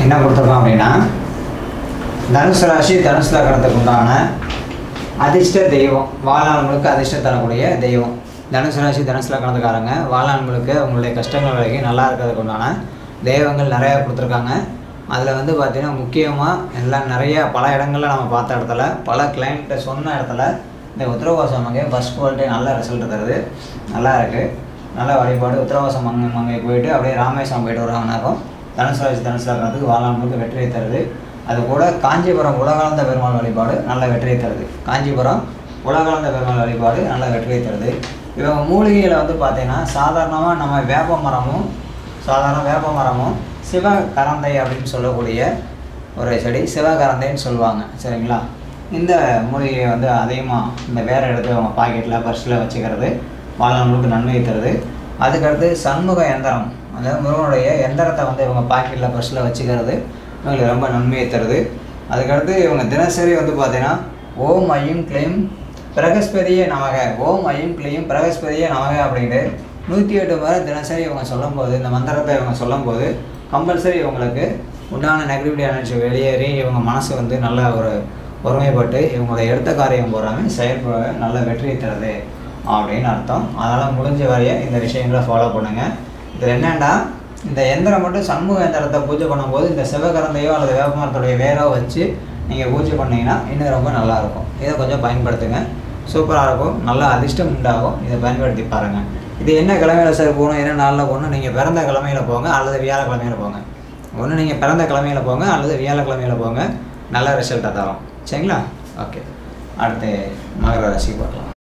என்ன கொடுத்துருக்கோம் அப்படின்னா தனுசு ராசி தனுசு லக்னத்துக்கு உண்டான அதிர்ஷ்ட தெய்வம் வாழ்நாள்களுக்கு அதிர்ஷ்டம் தரக்கூடிய தெய்வம் தனுசு ராசி தனுசு லக்னத்துக்காரங்க வாழ்நாள்களுக்கு உங்களுடைய கஷ்டங்கள் விலகி நல்லா இருக்கிறதுக்கு உண்டான தெய்வங்கள் நிறையா கொடுத்துருக்காங்க அதில் வந்து பார்த்திங்கன்னா முக்கியமாக எல்லாம் நிறைய பல இடங்களில் நம்ம பார்த்த இடத்துல பல கிளைண்ட்டை சொன்ன இடத்துல இந்த உத்தரவாசம் மங்கை ஃபஸ்ட் குவாலிட்டி நல்ல ரிசல்ட் தருது நல்லா இருக்குது நல்ல வழிபாடு உத்தரவாசம் மங்கை மங்கை போயிட்டு அப்படியே ராமேஸ்வரம் போயிட்டு வருவாங்கனாக்கும் தனுசு ராசி தனுசு லக்னத்துக்கு வாழ்நாளுக்கு வெற்றியை தருது அது கூட காஞ்சிபுரம் உலகளந்த பெருமாள் வழிபாடு நல்ல வெற்றியை தருது காஞ்சிபுரம் உலகளந்த பெருமாள் வழிபாடு நல்ல வெற்றியை தருது இவங்க மூலிகையில் வந்து பார்த்தீங்கன்னா சாதாரணமாக நம்ம வேப்ப மரமும் சாதாரண வேப்ப மரமும் சிவகரந்தை அப்படின்னு சொல்லக்கூடிய ஒரு செடி சிவகரந்தைன்னு சொல்லுவாங்க சரிங்களா இந்த மூலிகையை வந்து அதிகமாக இந்த வேறு இடத்துல அவங்க பாக்கெட்டில் பர்ஸில் வச்சுக்கிறது வாழ்நாளுக்கு நன்மை தருது அதுக்கடுத்து சண்முக எந்திரம் அதாவது முருகனுடைய எந்திரத்தை வந்து இவங்க பாக்கெட்டில் பர்ஸில் வச்சுக்கிறது இவங்களுக்கு ரொம்ப நன்மையை தருது அதுக்கடுத்து இவங்க தினசரி வந்து பார்த்தீங்கன்னா ஓம் ஐயும் கிளைம் பிரகஸ்பதியே நமக ஓம் ஐயும் கிளியும் பிரகஸ்பதியே நமக அப்படின்ட்டு நூற்றி எட்டு முறை தினசரி இவங்க சொல்லும்போது இந்த மந்திரத்தை இவங்க சொல்லும்போது கம்பல்சரி இவங்களுக்கு உண்டான நெகட்டிவிட்டி எனர்ஜி வெளியேறி இவங்க மனசு வந்து நல்ல ஒரு ஒருமைப்பட்டு இவங்களோட எடுத்த காரியம் போகிறாங்க செயல்பட நல்ல வெற்றியை தருது அப்படின்னு அர்த்தம் அதனால் முடிஞ்ச வரைய இந்த விஷயங்களை ஃபாலோ பண்ணுங்கள் இதில் என்னென்னா இந்த எந்திரம் மட்டும் சண்முக எந்திரத்தை பூஜை பண்ணும்போது இந்த சிவகரந்தையோ அல்லது வேப்பமரத்துடைய வேரோ வச்சு நீங்கள் பூஜை பண்ணீங்கன்னா இன்னும் ரொம்ப நல்லாயிருக்கும் இதை கொஞ்சம் பயன்படுத்துங்க சூப்பராக இருக்கும் நல்ல அதிர்ஷ்டம் உண்டாகும் இதை பயன்படுத்தி பாருங்கள் இது என்ன கிழமையில சார் போகணும் என்ன நாளில் போகணும் நீங்கள் பிறந்த கிழமையில போங்க அல்லது வியாழக்கிழமையில போங்க ஒன்று நீங்கள் பிறந்த கிழமையில போங்க அல்லது வியாழக்கிழமையில போங்க நல்ல ரிசல்ட்டை தரும் சரிங்களா ஓகே அடுத்து மகர ராசி பார்க்கலாம்